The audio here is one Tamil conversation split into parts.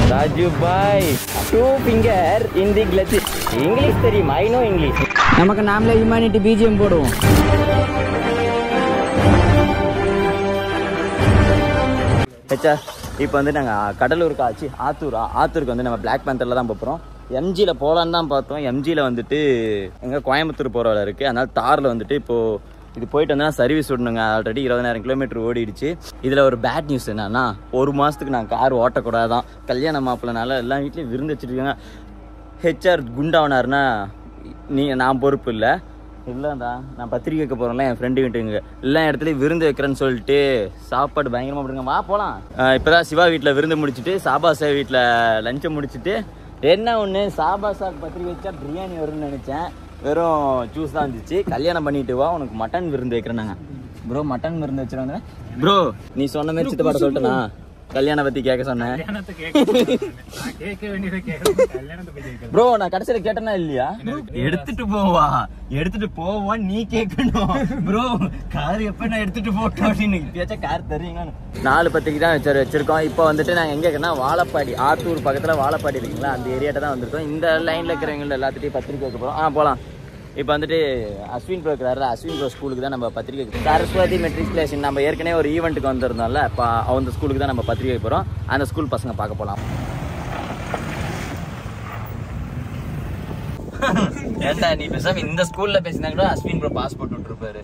ராஜு பாய் two finger in the clutch English தெரியும் ஐ நோ இங்கிலீஷ் நமக்கு நாமளே ஹியூமானிட்டி பிஜிஎம் போடுவோம் ஹெச்சா இப்போ வந்து நாங்கள் கடலூருக்கு ஆச்சு ஆத்தூரா ஆத்தூருக்கு வந்து நம்ம பிளாக் பேந்தரில் தான் போகிறோம் எம்ஜியில் போகலான்னு தான் பார்த்தோம் எம்ஜியில் வந்துட்டு எங்கே கோயம்புத்தூர் போகிற வேலை இருக்குது அதனால தாரில் வந்துட்டு இப்போது இது போயிட்டு வந்தால் சர்வீஸ் விடணுங்க ஆல்ரெடி இருபதாயிரம் கிலோமீட்டர் ஓடிடுச்சு இதில் ஒரு பேட் நியூஸ் என்னன்னா ஒரு மாதத்துக்கு நான் கார் ஓட்டக்கூடாதான் கல்யாண மாப்பிள்ளனால எல்லா வீட்லேயும் விருந்து வச்சுருக்காங்க ஹெச்ஆர் குண்டாவனாருன்னா நீ நான் பொறுப்பு இல்லை இல்லைடா நான் பத்திரிக்கை வைக்க போகிறேன்ல என் ஃப்ரெண்டு வீட்டுங்க எல்லா இடத்துலையும் விருந்து வைக்கிறேன்னு சொல்லிட்டு சாப்பாடு பயங்கரமாக போடுங்க வா போகலாம் இப்போ தான் சிவா வீட்டில் விருந்து முடிச்சுட்டு சாபாசா வீட்டில் லஞ்சை முடிச்சுட்டு என்ன ஒன்று சாபாசாக்கு பத்திரிக்கை வச்சா பிரியாணி வரும்னு நினச்சேன் வெறும் ஜூஸ் தான் இருந்துச்சு கல்யாணம் பண்ணிட்டு வா உனக்கு மட்டன் விருந்து வைக்கிறேன் நாங்கள் ப்ரோ மட்டன் விருந்து வச்சுருவாங்க ப்ரோ நீ சொன்ன மாதிரி சித்தப்பாட்ட சொல்லிட்டேனா கல்யாணம் பற்றி கேட்க சொன்னேன் கல்யாணத்தை கேட்க நான் கேட்க வேண்டியதை கேட்கணும் கல்யாணத்தை போய் கேட்கணும் ப்ரோ நான் கடைசியில கேட்டனா இல்லையா எடுத்துட்டு போவா எடுத்துட்டு போவா நீ கேட்கணும் ப்ரோ கார் எப்ப நான் எடுத்துட்டு போட்டோம் அப்படின்னு இப்பயாச்சும் கார் தருவீங்க நாலு பத்திரிக்கை தான் வச்சு வச்சிருக்கோம் இப்போ வந்துட்டு நாங்க எங்க இருக்கோம்னா வாழப்பாடி ஆத்தூர் பக்கத்துல வாழப்பாடி இருக்குங்களா அந்த ஏரியாட்ட தான் வந்திருக்கோம் இந்த லைன்ல இருக்கிறவங்க எல்லாத்துட்டையும் பத்திரிக்கை வைக்க போறோம் ஆ போலாம் இப்போ வந்துட்டு அஸ்வின் ப்ரோ இருக்கிறாரு அஸ்வின் ப்ரோ ஸ்கூலுக்கு தான் நம்ம பத்திரிக்கை வைக்க போறோம். சரஸ்வதி மெட்ரிகுலேஷன் நம்ம ஏற்கனவே ஒரு ஈவெண்ட்டுக்கு வந்திருந்தோம்ல இப்போ அந்த ஸ்கூலுக்கு தான் நம்ம பத்திரிக்கை வைக்க போறோம் அந்த ஸ்கூல் பசங்க பார்க்க போலாம் ஏன்டா நீ பேசாம இந்த ஸ்கூல்ல பேசினா கூட அஸ்வின் ப்ரோ பாஸ்போர்ட் விட்டுருப்பாரு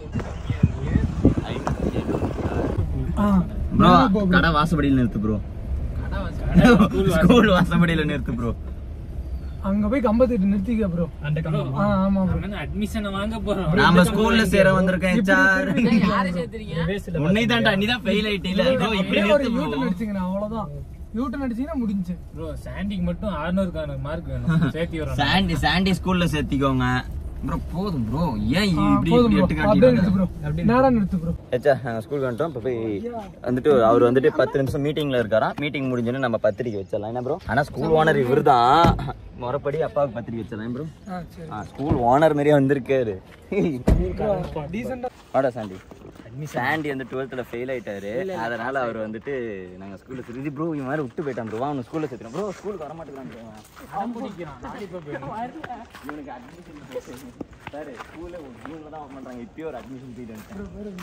ப்ரோ கடை வாசப்படியில் நிறுத்து ப்ரோ ஸ்கூல் வாசப்படியில் நிறுத்து ப்ரோ அங்க போய் கம்பத்துட்டு நிறுத்திக்க ப்ரோ அந்த ஆ ஆமா ப்ரோ அட்மிஷன் வாங்க போறோம் நாம ஸ்கூல்ல சேர வந்திருக்கேன் சார் வேஸ்ட்ல உன்னை தான்டா நீ தான் ஃபெயில் ஆயிட்டீல ப்ரோ இப்படி ஒரே ஒரு நிறுத்து யூட்டன் bro. அடிச்சுங்க அவ்வளவுதான் யூட்டன் அடிச்சீங்கன்னா முடிஞ்சு ப்ரோ சாண்டிக்கு மட்டும் 600 மார்க் வேணும் சேர்த்தி வரும் சாண்டி சாண்டி ஸ்கூல்ல சேர்த்திக்கோங்க ப்ரோ போதும் ப்ரோ ஏன் ஆ, இப்படி போதும் இப்படி ப்ரோ எட்டு அப்படியே நிறுத்து காட்டிட்டு ப்ரோ நேரா நிறுத்து ப்ரோ ஏச்சா நாங்கள் ஸ்கூலுக்கு வந்துட்டோம் இப்போ போய் வந்துட்டு அவர் வந்துட்டு பத்து நிமிஷம் மீட்டிங்ல இருக்காராம் மீட்டிங் முடிஞ்சோன்னு நம்ம பத்திரிக்கை வச்சிடலாம் என்ன ப்ரோ ஆனால் ஸ்கூல் ஓனர் இவர் தான் முறைப்படி அப்பாவுக்கு பத்திரிக்கை வச்சிடலாம் ப்ரோ ஆ சரி ஸ்கூல் ஓனர் மாதிரியே வந்திருக்காரு டீசெண்டா வாடா சாண்டி சாண்டி வந்து டுவெல்த்தில் ஃபெயில் ஆயிட்டாரு அதனால அவர் வந்துட்டு நாங்கள் ஸ்கூலில் சரி ப்ரோ இவன் மாதிரி விட்டு போயிட்டான் ப்ரோ அவனு ஸ்கூலில் சேர்த்துறோம் ப்ரோ ஸ்கூலுக்கு வர மாட்டேங்கிறான் இவனுக்கு அட்மிஷன் சார் ஸ்கூலில் ஒரு ஜூனில் தான் பண்ணுறாங்க இப்பயே ஒரு அட்மிஷன் ஃபீட் வந்துட்டேன்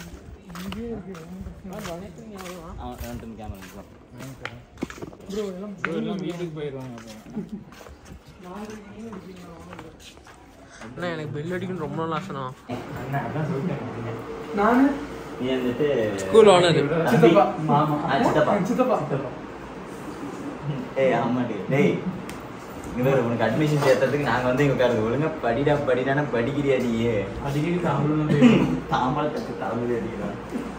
அவன் வந்துட்டு கேமரா எல்லாம் வீட்டுக்கு போயிடுவாங்க அண்ணா எனக்கு பெல் அடிக்கணும் ரொம்ப நாள் ஆசைண்ணா நானு நீ வந்துட்டு ஸ்கூல் ஓனர் சித்தப்பா மாமா ஆ, சித்தப்பா சித்தப்பா ஏய் ஆமாடி டேய் இவர் உனக்கு அட்மிஷன் சேர்த்ததுக்கு நாங்க வந்து இங்க உட்காருது ஒழுங்கா படிடா படிடானா படிக்கிறியா நீ அடிக்கடி தமிழ் தாம்பாள தட்டு தவறு அடிக்கிறான்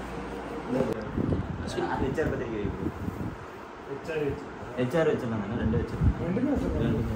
ஹெச்ஆர் பத்திரிக்கை ஹெச்ஆர் வச்சிருந்தாங்க ரெண்டு வச்சிருந்தாங்க ரெண்டுமே வச்சிருக்கேன்.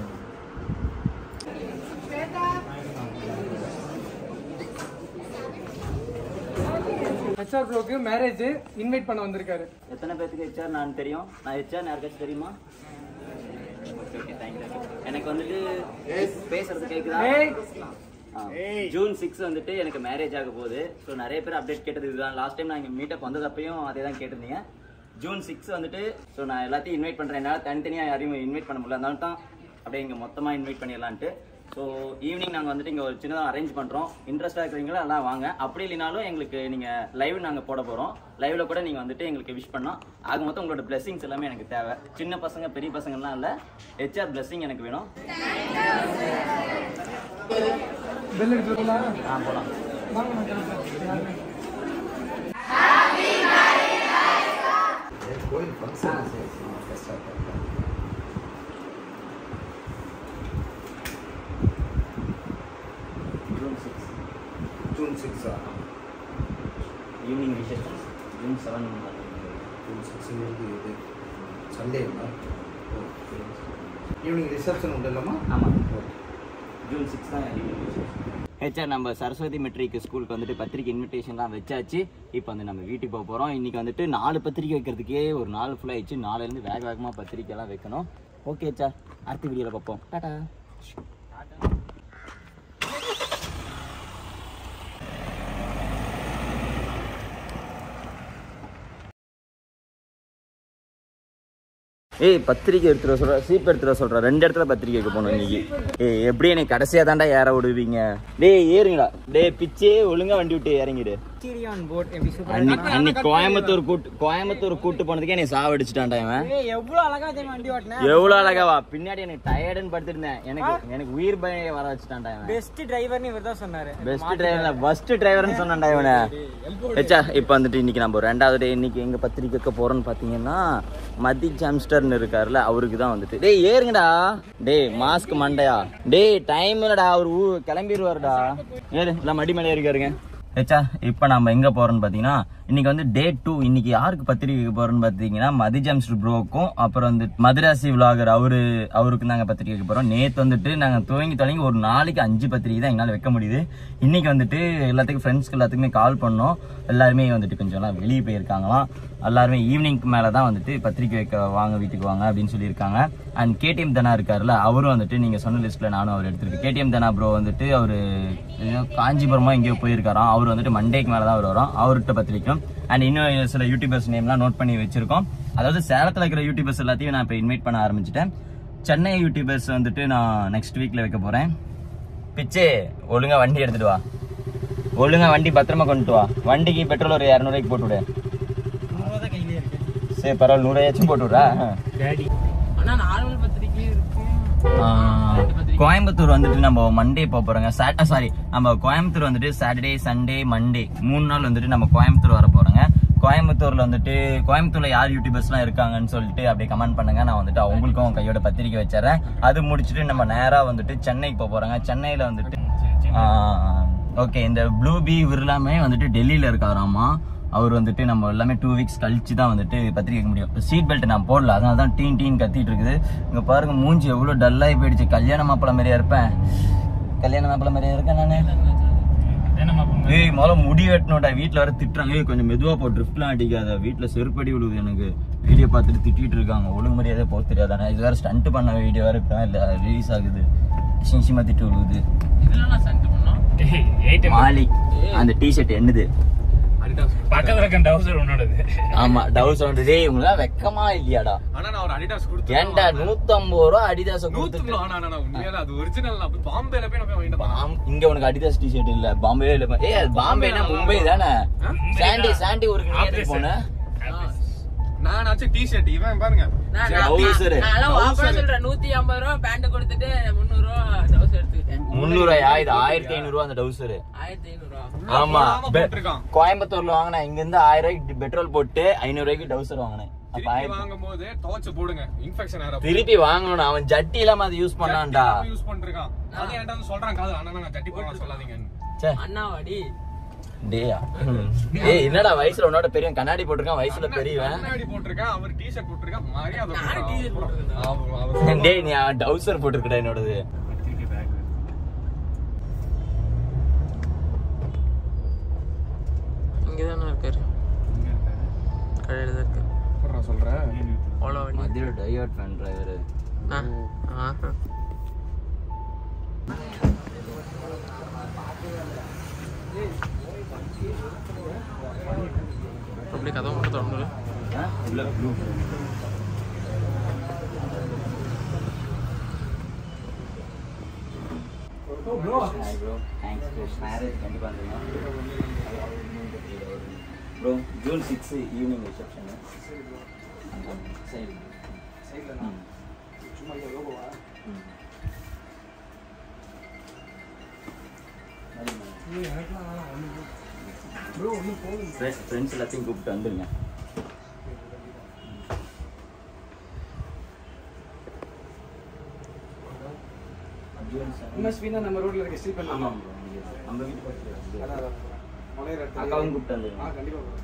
ஹெச்ஆர் ப்ரோக்கு மேரேஜ் இன்வைட் பண்ண வந்திருக்காரு எத்தனை பேத்துக்கு ஹெச்ஆர் நான் தெரியும் நான் ஹெச்ஆர் யாருக்காச்சும் தெரியுமா ஓகே ஓகே தேங்க்யூ எனக்கு வந்துட்டு பேசுறது கேக்குதா ஏய் ஆ. ஜூன் சிக்ஸ் வந்துட்டு எனக்கு மேரேஜ் ஆக போகுது ஸோ நிறைய பேர் அப்டேட் கேட்டது இதுதான் லாஸ்ட் டைம் நான் இங்கே மீட்டப் வந்ததப்பையும் அதே தான் கேட்டிருந்தீங்க ஜூன் சிக்ஸ் வந்துட்டு ஸோ நான் எல்லாத்தையும் இன்வைட் பண்ணுறேன் என்னால் தனித்தனியாக யாரையும் இன்வைட் பண்ண முடியல அதனால தான் அப்படியே இங்கே மொத்தமாக இன்வைட் பண்ணிடலான்ட்டு ஸோ ஈவினிங் நாங்கள் வந்துட்டு இங்கே ஒரு சின்னதாக அரேஞ்ச் பண்ணுறோம் இன்ட்ரெஸ்ட்டாக இருக்கிறீங்களா எல்லாம் வாங்க அப்படி இல்லைனாலும் எங்களுக்கு நீங்கள் லைவ் நாங்கள் போட போகிறோம் லைவில் கூட நீங்கள் வந்துட்டு எங்களுக்கு விஷ் பண்ணோம் ஆக மொத்தம் உங்களோட பிளெஸிங்ஸ் எல்லாமே எனக்கு தேவை சின்ன பசங்க பெரிய பசங்கள்லாம் இல்லை ஹெச்ஆர் பிளெஸிங் எனக்கு வேணும் பெல் எடுத்துருக்கா ஆ போகலாம் வாங்க நான் கிளம்புறேன். ஜூன் சிக்ஸ் ஜூன் சிக்ஸா ஈவினிங் விஷயம் ஜூன் செவன் ஜூன் சிக்ஸுங்கிறது இது சண்டேங்களா ஈவினிங் ரிசப்ஷன் உண்டு இல்லைம்மா ஆமாம் ஜூன் சிக்ஸ் தான் ஹெச்ஆர் நம்ம சரஸ்வதி மெட்ரிக் ஸ்கூலுக்கு வந்துட்டு பத்திரிக்கை இன்விடேஷன்லாம் வச்சாச்சு இப்போ வந்து நம்ம வீட்டுக்கு போக போகிறோம் இன்றைக்கி வந்துட்டு நாலு பத்திரிக்கை வைக்கிறதுக்கே ஒரு நாள் ஃபுல்லாக ஆயிடுச்சு நாலுலேருந்து வேக வேகமாக பத்திரிக்கைலாம் வைக்கணும் ஓகே ஹெச்ஆர் அடுத்த வீடியோவில் பார்ப்போம் டாடா ஏய் பத்திரிக்கை எடுத்துட்டு வர சொல்ற சீப் எடுத்துட்டு வர சொல்ற ரெண்டு இடத்துல பத்திரிக்கை வைக்க போகணும் இன்னைக்கு ஏய் எப்படி எனக்கு கடைசியா தாண்டா ஏற விடுவீங்க டேய் ஏறுங்கடா டேய் பிச்சே ஒழுங்கா வண்டி விட்டு இறங்கிடு போட் எப்படி சூப்பர் அன்னைக்கு அன்னைக்கு கோயம்புத்தூர் கூட்டு கோயம்புத்தூர் கூட்டு போனதுக்கே நீ சாவடிச்சுட்டான்டா இவன் எவ்வளவு அழகா தெரியும் வண்டி ஓட்டினேன் எவ்வளவு அழகாவா பின்னாடி எனக்கு டயர்டுன்னு படுத்துருந்தேன் எனக்கு எனக்கு உயிர் பயம் வர வச்சுட்டான்டா இவன் பெஸ்ட் டிரைவர்னு இவர் தான் சொன்னாரு பெஸ்ட் டிரைவர் ஃபர்ஸ்ட் டிரைவர்னு சொன்னான்டா இவனை வச்சா இப்போ வந்துட்டு இன்னைக்கு நம்ம ஒரு ரெண்டாவது டே இன்னைக்கு எங்க பத்திரிக்கை வைக்க போறோம்னு பாத்தீங்கன்னா மதி ஜாம்ஸ்டர்னு இருக்காருல்ல அவருக்கு தான் வந்துட்டு டேய் ஏறுங்கடா டேய் மாஸ்க் மண்டையா டேய் டைம் இல்லடா அவர் ஊ கிளம்பிடுவாருடா ஏறு எல்லாம் மடி மேலே இருக்காருங்க ஏச்சா இப்போ நம்ம எங்க போறோம்னு பாத்தீங்கன்னா இன்னைக்கு வந்து டே டூ இன்னைக்கு யாருக்கு பத்திரிக்கை வைக்க போறோம்னு பாத்தீங்கன்னா மதி ஜாம்ஸ்டர் ப்ரோக்கும் அப்புறம் வந்து மதுராசி விலாகர் அவரு அவருக்கு நாங்க பத்திரிக்கை வைக்க போறோம் நேத்து வந்துட்டு நாங்க துவங்கி தொடங்கி ஒரு நாளைக்கு அஞ்சு பத்திரிக்கை தான் எங்களால வைக்க முடியுது இன்னைக்கு வந்துட்டு எல்லாத்துக்கும் ஃப்ரெண்ட்ஸ்க்கு எல்லாத்துக்குமே கால் பண்ணோம் எல்லாருமே வந்துட்டு கொஞ்சம் எல்லாம் வெளியே போயிருக்காங்களாம் எல்லாருமே ஈவினிங்க்கு மேல தான் வந்துட்டு பத்திரிக்கை வைக்க வாங்க வீட்டுக்கு வாங்க அப்படின்னு சொல்லியிருக்காங்க அண்ட் கேடிஎம் தனா இருக்காருல்ல அவரும் வந்துட்டு நீங்க சொன்ன லிஸ்ட்ல நானும் அவர் எடுத்திருக்கேன் கேடிஎம் தனா ப்ரோ வந்துட்டு அவரு ஏதோ காஞ்சிபுரமா எங்கேயோ போயிருக்காராம் அவர் வந்துட்டு மண்டேக்கு மேல தான் அவர் வரும் அவர்கிட்ட பத்திரிக்கும் அண்ட் இன்னும் சில யூடியூபர்ஸ் நேம்லாம் நோட் பண்ணி வச்சிருக்கோம் அதாவது சேலத்துல இருக்கிற யூடியூபர்ஸ் எல்லாத்தையும் நான் இப்போ இன்வைட் பண்ண ஆரம்பிச்சிட்டேன் சென்னை யூடியூபர்ஸ் வந்துட்டு நான் நெக்ஸ்ட் வீக்ல வைக்க போறேன் பிச்சே ஒழுங்கா வண்டி எடுத்துட்டு வா ஒழுங்கா வண்டி பத்திரமா கொண்டுட்டு வா வண்டிக்கு பெட்ரோல் ஒரு இரநூறுவாய்க்கு போட்டு விடு சரி பரவாயில்ல நூறாயாச்சும் போட்டு விட்றா டேடி ஆனா நார்மல் பத்திரிக்கை இருக்கு ஆஹ், கோயம்புத்தூர் வந்துட்டு நம்ம மண்டே போக போறோங்க சாரி நம்ம கோயம்புத்தூர் வந்துட்டு சாட்டர்டே சண்டே மண்டே மூணு நாள் வந்துட்டு நம்ம கோயம்புத்தூர் வர போறோங்க கோயம்புத்தூர்ல வந்துட்டு கோயம்புத்தூர்ல யார் யூடியூபர்ஸ்லாம் இருக்காங்கன்னு சொல்லிட்டு அப்படியே கமெண்ட் பண்ணுங்க நான் வந்துட்டு அவங்களுக்கும் கையோட பத்திரிக்கை வச்சிடறேன் அது முடிச்சுட்டு நம்ம நேரா வந்துட்டு சென்னைக்கு போக போறோங்க சென்னையில வந்துட்டு ஓகே இந்த ப்ளூ பி விருலாமே வந்துட்டு டெல்லியில இருக்காராமா அவர் வந்துட்டு நம்ம எல்லாமே டூ வீக்ஸ் கழிச்சு தான் வந்துட்டு பத்திரிக்கை வைக்க முடியும் சீட் பெல்ட் நான் போடல அதனால தான் டீன் டீன் கத்திட்டு இருக்குது இங்க பாருங்க மூஞ்சி எவ்வளவு டல்லாகி போயிடுச்சு கல்யாண மாப்பிள்ளை மாதிரியா இருப்பேன் கல்யாண மாப்பிள்ளை மாதிரியா இருக்கேன் நானு என்னம்மா பண்ண ஏய் முதல்ல முடி வெட்டணும்டா வீட்ல வர திட்டுறாங்க ஏய் கொஞ்சம் மெதுவா போ ட்ரிப்ட்லாம் அடிக்காத வீட்ல செருப்படி விழுவுது எனக்கு வீடியோ பார்த்துட்டு திட்டிட்டு இருக்காங்க ஒழுங்கு மரியாதை போக தெரியாதானே இது வேற ஸ்டண்ட் பண்ண வீடியோ வேற இப்போ இல்ல ரிலீஸ் ஆகுது சிங்கிமா திட்டு விழுவுது இதெல்லாம் நான் சென்ட் பண்ணோம் டேய் எயிட் மாலிக் அந்த டிஷர்ட் என்னது அடிடாஸ் பக்கத்துல இருக்க டவுசர் உன்னோடது ஆமா டவுஸ் சவுண்ட் டேய் இவங்களாம் வெக்கமா இல்லையாடா ஆனா நான் ஒரு அடிடாஸ் கொடுத்தேன் ஏன்டா நூத்தம்பது ரூபா அடிதாச கொடுத்துட்டு நூத்துக்கு ஆனா நான் உண்மையில அது ஒரிஜினல் நான் போய் பாம்பேல போய் நான் போய் வாங்கிட்டு வந்தேன். பாம்- இங்க உனக்கு அடிதாஸ் டிஷர்ட் இல்ல பாம்பே இல்ல ஏய் அது பாம்பேனா மும்பை தானே சாண்டி சாண்டி ஊருக்கு நீ எதுக்கு போன நான் ஆச்சு டி-ஷர்ட் இவன் பாருங்க நான் Trouser. நான் வாப்பா Trouser. சொல்றேன் நூத்தி ஐம்பது ரூபா பேண்ட் கொடுத்துட்டு முந்நூறு ரூபா டவுசர் எடுத்துக்கிட்டேன் முந்நூறுவாயா இது ஆயிரத்தி ஐநூறு ரூபா அந்த டவுசர் ஆயிரத்தி ஐநூறு ரூபா ஆமா ஆமா, பெ- போட்டிருக்கான். கோயம்புத்தூர்ல வாங்கினேன் இங்க இருந்து ஆயிரம் ரூபாய்க்கு பெட்ரோல் போட்டு ஐநூறு ரூபாய்க்கு டவுசர் வாங்கினேன் அப்ப திருப்பி ஆயிரத்தி- வாங்கும் போது துவைச்சு போடுங்க இன்ஃபெக்ஷன் ஆற திருப்பி வாங்கணும் அவன் ஜட்டி இல்லாம அதை யூஸ் பண்ணான்டா யூஸ் பண்ணிருக்கான் அது என்கிட்ட வந்து சொல்றான் காது அண்ணா நான் ஜட்டி போட சொல்லாதீங்கன்னு ச்சே அண்ணாவாடி டேயா ஏய் என்னடா வயசுல உன்னோட பெரியவன் கண்ணாடி போட்டிருக்கான் வயசுல பெரியவன் கண்ணாடி போட்டிருக்கான் அவர் டி-ஷர்ட் போட்டிருக்கான் மரியாதை நானும் கொடுக்குறான். t-shirt போட்டிருக்கேன். அவர் அவர் டேய் நீ அவன் டவுசர் போட்டிருக்கடா என்னோடது திருப்பி பேக் இங்கதானே இருக்காரு கடையில தான் இருக்காரு நான் சொல்றேன் ஓலா வண்டி மதுரை டைவர்ட் ஃபேன் டிரைவர் ஆ ஆஹா அப்படி கதை மட்டும் தொடர்ந்து உள்ள blue bro thanks bro marriage கண்டிப்பாக bro June six evening reception சரி ஃப்ரெண்ட்ஸ் எல்லாத்தையும் கூப்பிட்டு வந்துருங்க எம்எஸ்பி தான் நம்ம ரோட்ல இருக்க ஸ்ட்ரீட் பண்ணலாம் ஆமாம் ப்ரோ நம்ம வீட்டு பக்கத்துல அதான், அதான். மலையிற இடத்துல. அக்காவும் கூப்பிட்டு ஆ வந்துருங்க கண்டிப்பா bro.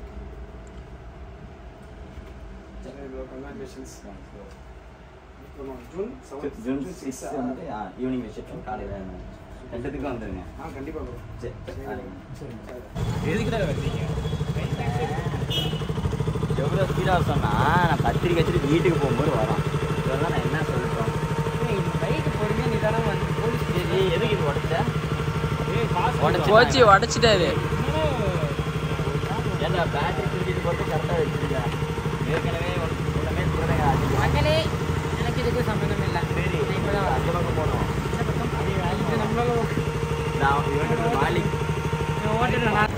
சரி bro, congratulations. ஆமா, June seventh. June June six six ஆ? வந்து ஈவினிங் ரிசப்ஷன் காலையில் ரெண்டுத்துக்கும் வந்துருங்க ஆ கண்டிப்பா bro. சரி சரி, சரி. எதுக்குடா வர்றீங்க எவ்வளோ ஸ்பீடாக சொன்னா நான் பத்திரிக்கை வச்சுட்டு வீட்டுக்கு போகும்போது வரோம் இதெல்லாம் நான் என்ன சொல்லிட்டோம் ஏய், bike பொறுமையா நிதானமா வந்து police சரி எதுக்கு இது உடச்ச கோச்சி உடச்சிட்டாரு ஏன்டா பேட்டரி தூக்கிட்டு போட்டு கரெக்டாக வச்சிருக்கேன் ஏற்கனவே ஒன்று ஒன்றுமே சொல்கிறேங்க அதிகமாக மகனே எனக்கு இதுக்கு சம்பந்தம் இல்லை சரி நான் இப்பதான் வரேன். அந்த பக்கம் போனோம் இந்த பக்கம் இது நம்மளால நான் இவனுக்கு மாலிக் ஓட்டிடுறேன் நான்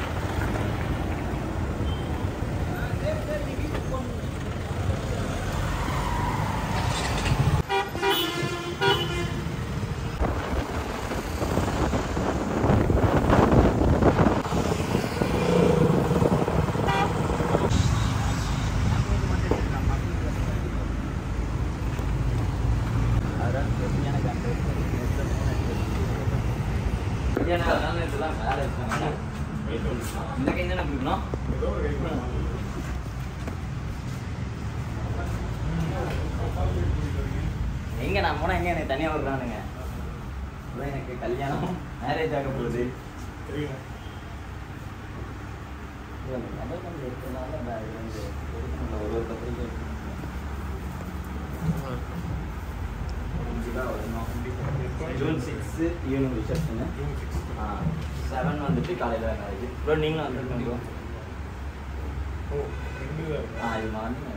அதான் சரியான கண்டு ஏன்னா அதனால இதெல்லாம் மேலே இருக்காங்க இந்த கை தானே கொடுக்கணும் எங்க நான் போனா எங்க எனக்கு தனியா விடுறானுங்க அதான் எனக்கு கல்யாணம் மேரேஜ் ஆக போகுது இல்ல, இந்த மொபைல் நம்பர் எடுத்ததுனால நான் இது வந்து எடுக்கணும்ல, ஒரு ஒரு பத்திரிக்கை ஜூன் சிக்ஸ் ஈவினிங் ரிசப்ஷனு செவன் வந்துட்டு காலையில் மேரேஜ் ப்ரோ நீங்களும் வந்துருக்கீங்க ஆ இது மார்னிங்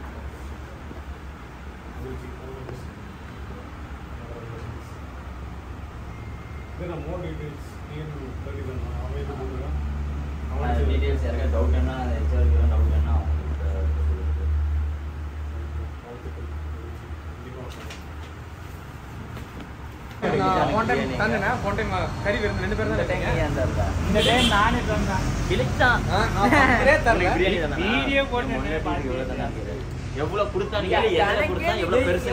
டீட்டெயில்ஸ் யாருக்கா டவுட் என்ன ஹெச்ஆருக்கு டவுட் என்ன போன டைம் தந்தேனே போன டைம் கறி விருந்து ரெண்டு பேரும் தான் எடுத்தீங்க. இந்த டைம் நானே தந்தேன் கிழிச்சான் ஆ, நான் பக்கத்திலே தரல. பிரியாணி தானா? வீடியோ போட்டு உன் முன்னாடி பாத்து. எவ்வளவு தானே இருக்குது? எவ்வளவு கொடுத்தா நீ கேளு, எதுல கொடுத்தா எவ்வளவு பெருசு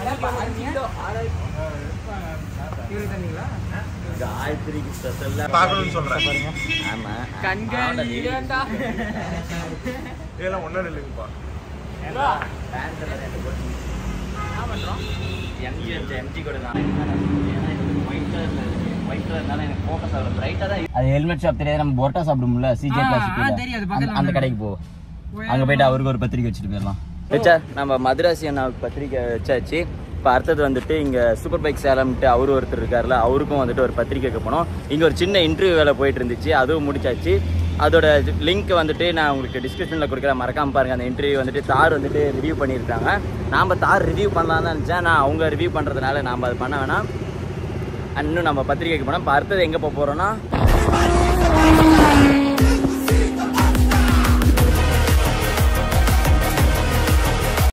இவரு தந்தீங்களா? காயத்ரிக்கு ஸ்பெஷல்ல பார்க்கணும்னு சொல்றேன். ஆமா கண்கள் ஆல்ரெடி இரண்டா இதெல்லாம் ஒன்றும் இல்லைங்கப்பா பேண்ட் எல்லாம் ரெண்டு போட்டு எம்ஜி வச்ச எம்ஜி கூட நான் ஏன்னா இது ஒயிட் கலர்ல இருக்கு ஒயிட் கலர்னால எனக்கு ஃபோக்கஸ் ஆகல பிரைட்டா தான் அது ஹெல்மெட் ஷாப் தெரியாது நம்ம பொரோட்டா சாப்பிடும்ல சிஜே ஆ, கிளாசிக் ஆ, தெரியும், அது பக்கத்துல அந்த ஒண்ணு கடைக்கு போ அங்க போயிட்டு அவருக்கு ஒரு பத்திரிக்கை வச்சுட்டு போயிடலாம் வச்சா நம்ம மதுராசி அண்ணாவுக்கு பத்திரிக்கை வச்சாச்சு இப்போ அடுத்தது வந்துட்டு இங்கே சூப்பர் பைக் சேலம்ட்டு அவரு ஒருத்தர் இருக்கார்ல அவருக்கும் வந்துட்டு ஒரு பத்திரிக்கை போனோம் இங்கே ஒரு சின்ன இன்டர்வியூ வேலை போயிட்டு இருந்துச்சு அதுவும் முடிச்சாச்சு அதோட லிங்க் வந்துட்டு நான் உங்களுக்கு டிஸ்கிரிப்ஷனில் கொடுக்குறேன் மறக்காம பாருங்க அந்த இன்டர்வியூ வந்துட்டு தார் வந்துட்டு ரிவ்யூ பண்ணியிருக்காங்க நாம் தார் ரிவ்யூ பண்ணலாம்னு தான் நினச்சேன் நான் அவங்க ரிவ்யூ பண்ணுறதுனால நாம் அது பண்ண வேணாம் இன்னும் நம்ம பத்திரிக்கைக்கு போனோம் இப்போ அடுத்தது எங்கே போக போகிறோன்னா